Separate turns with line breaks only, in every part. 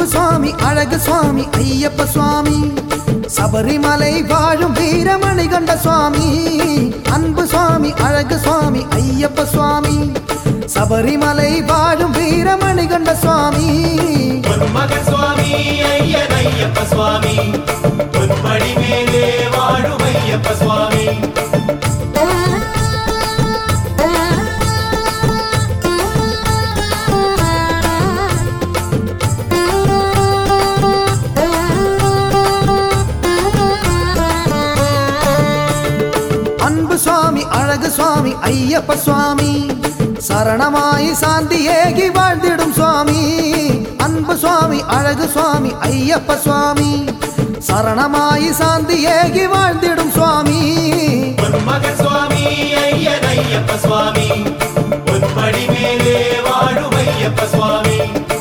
அன்பு சுவாமி அழகு சுவாமி ஐயப்ப சுவாமி சபரிமலை வாழும் வீரமணி கண்ட சுவாமி அன்பு சுவாமி அழகு சுவாமி ஐயப்ப சுவாமி சபரிமலை வாழும் வீரமணி கண்ட சுவாமி
பொன்மகன் சுவாமி ஐயன் ஐயப்ப சுவாமி பொன்படி மேலே வாழும் ஐயப்ப சுவாமி
அன்பு சுவாமி அழகு சுவாமி ஐயப்ப சுவாமி சரணமாய் சாந்தி ஏகி வாழ்ந்திடும் சுவாமி அன்பு சுவாமி அழகு சுவாமி ஐயப்ப சுவாமி சரணமாய் சாந்தி ஏகி வாழ்ந்திடும் சுவாமி
பொன்மகன் சுவாமி ஐயன் ஐயப்ப சுவாமி பொன்படி மேலே வாழும் ஐயப்ப சுவாமி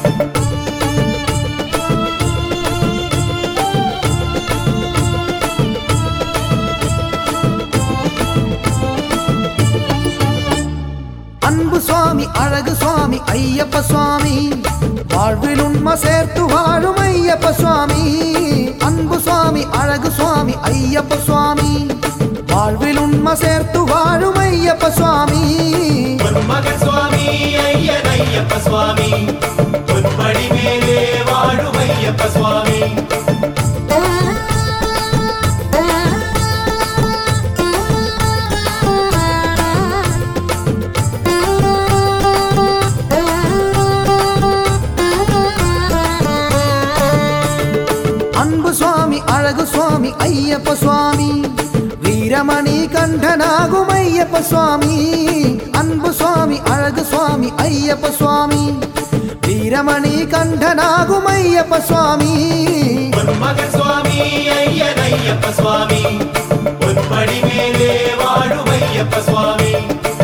அன்பு சுவாமி அழகு சுவாமி ஐயப்ப சுவாமி வாழ்வில் உண்மை சேர்த்து வாழும் ஐயப்ப சுவாமி அன்பு சுவாமி அழகு சுவாமி ஐயப்ப சுவாமி வாழ்வில் உண்மை சேர்த்து வாழும் ஐயப்ப சுவாமி
பொன்மகன் சுவாமி ஐயன் ஐயப்ப சுவாமி பொன்படி மேலே வாழும் ஐயப்ப சுவாமி
அன்பு சுவாமி அழகு சுவாமி ஐயப்ப சுவாமி வீரமணி கண்டனாகும் ஐயப்ப சுவாமி அன்பு சுவாமி அழகு சுவாமி ஐயப்ப சுவாமி வீரமணி கண்டனாகும் ஐயப்ப சுவாமி
பொன்மகன் சுவாமி ஐயன் ஐயப்ப சுவாமி பொன்படி மேலே வாழும் ஐயப்ப சுவாமி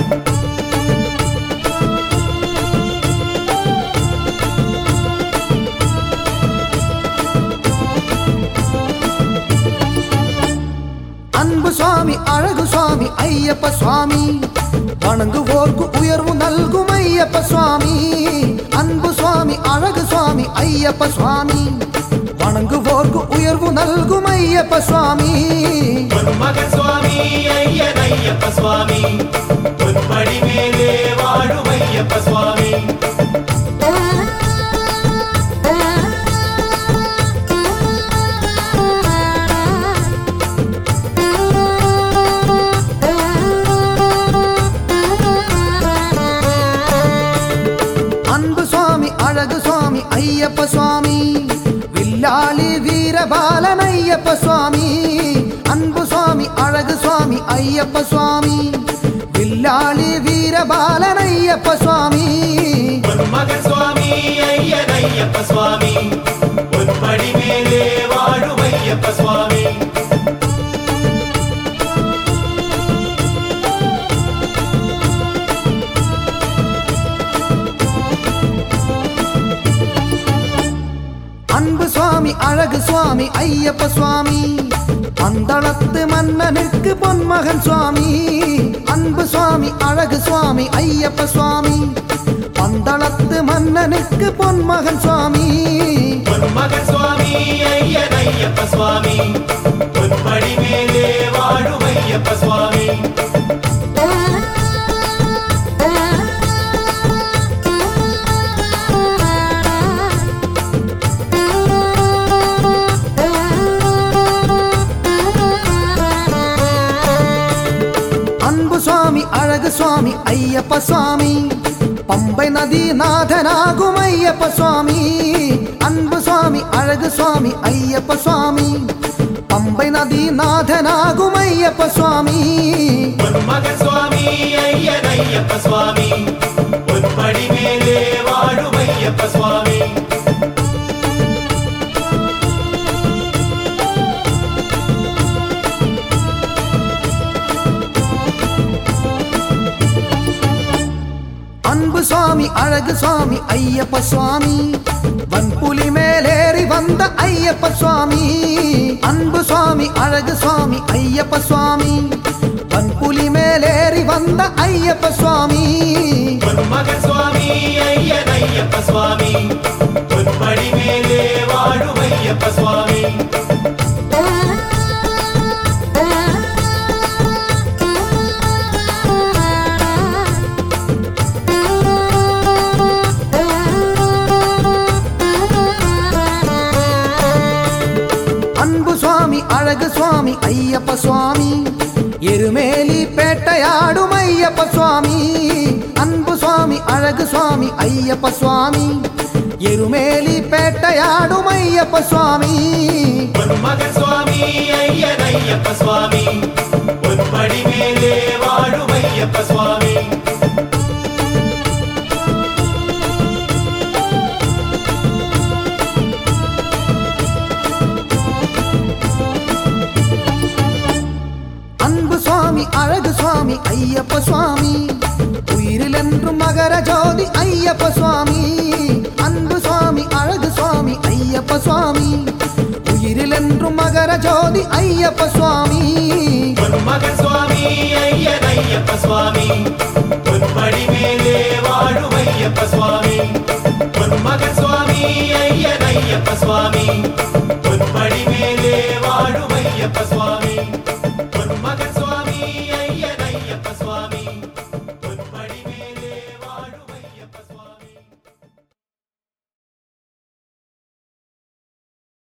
அன்பு சுவாமி அழகு சுவாமி ஐயப்ப சுவாமி வணங்குவோர்க்கு உயர்வு நல்கும் ஐயப்ப சுவாமி அன்பு சுவாமி அழகு சுவாமி ஐயப்ப சுவாமி வணங்குவோர்க்கு உயர்வு நல்கும் ஐயப்ப சுவாமி
பொன்மகன் சுவாமி ஐயன் ஐயப்ப சுவாமி பொன்படி மேலே வாழும் ஐயப்ப சுவாமி
அன்பு சுவாமி அழகு சுவாமி ஐயப்ப சுவாமி வில்லாளி வீரபாலன் ஐயப்ப சுவாமி அன்பு சுவாமி அழகு சுவாமி ஐயப்ப சுவாமி வில்லாளி வீரபாலன் ஐயப்ப சுவாமி
பொன்மகன் சுவாமி ஐயன் ஐயப்ப சுவாமி பொன்படி மேலே வாழும் ஐயப்ப சுவாமி
அன்பு சுவாமி அழகு சுவாமி ஐயப்ப சுவாமி பந்தளத்து மன்னனுக்கு பொன்மகன் சுவாமி அன்பு சுவாமி அழகு சுவாமி ஐயப்ப சுவாமி பந்தளத்து மன்னனுக்கு பொன்மகன் சுவாமி
பொன்மகன் சுவாமி ஐயன் ஐயப்ப சுவாமி பொன்படி மேலே வாழும் ஐயப்ப சுவாமி
அன்பு சுவாமி அழகு சுவாமி ஐயப்ப சுவாமி பம்பை நதி நாதனாகும் ஐயப்ப சுவாமி அன்பு சுவாமி அழகு சுவாமி ஐயப்ப சுவாமி பம்பை நதி நாதனாகும் ஐயப்ப சுவாமி
பொன்மகன் சுவாமி ஐயன் ஐயப்ப சுவாமி பொன்படி மேலே வாழும் ஐயப்ப சுவாமி
அன்பு சுவாமி அழகு சுவாமி ஐயப்ப சுவாமி வன்புலி மேலேறி வந்த ஐயப்ப சுவாமி அன்பு சுவாமி அழகு சுவாமி ஐயப்ப சுவாமி வன்புலி மேலேறி வந்த ஐயப்ப சுவாமி
பொன்மகன் சுவாமி ஐயன் ஐயப்ப சுவாமி பொன்படி மேலே
அன்பு சுவாமி அழகு சுவாமி ஐயப்ப சுவாமி எருமேலி பேட்டையாடும் ஐயப்ப சுவாமி அன்பு சுவாமி அழகு சுவாமி ஐயப்ப சுவாமி எருமேலி பேட்டையாடும் ஐயப்ப சுவாமி
பொன்மகன் சுவாமி ஐயன் ஐயப்ப சுவாமி பொன்படி மேலே வாழும் ஐயப்ப சுவாமி
அன்பு சுவாமி அழகு சுவாமி ஐயப்ப சுவாமி உயிரில் என்றும் மகர ஜோதி ஐயப்ப சுவாமி அன்பு சுவாமி அழகு சுவாமி ஐயப்ப சுவாமி உயிரில் என்றும் மகர ஜோதி ஐயப்ப சுவாமி
பொன்மகன் சுவாமி ஐயன் ஐயப்ப சுவாமி பொன்படி மேலே வாழும் ஐயப்ப சுவாமி பொன்மகன் சுவாமி ஐயன் ஐயப்ப சுவாமி பொன்படி மேலே வாழும் ஐயப்ப சுவாமி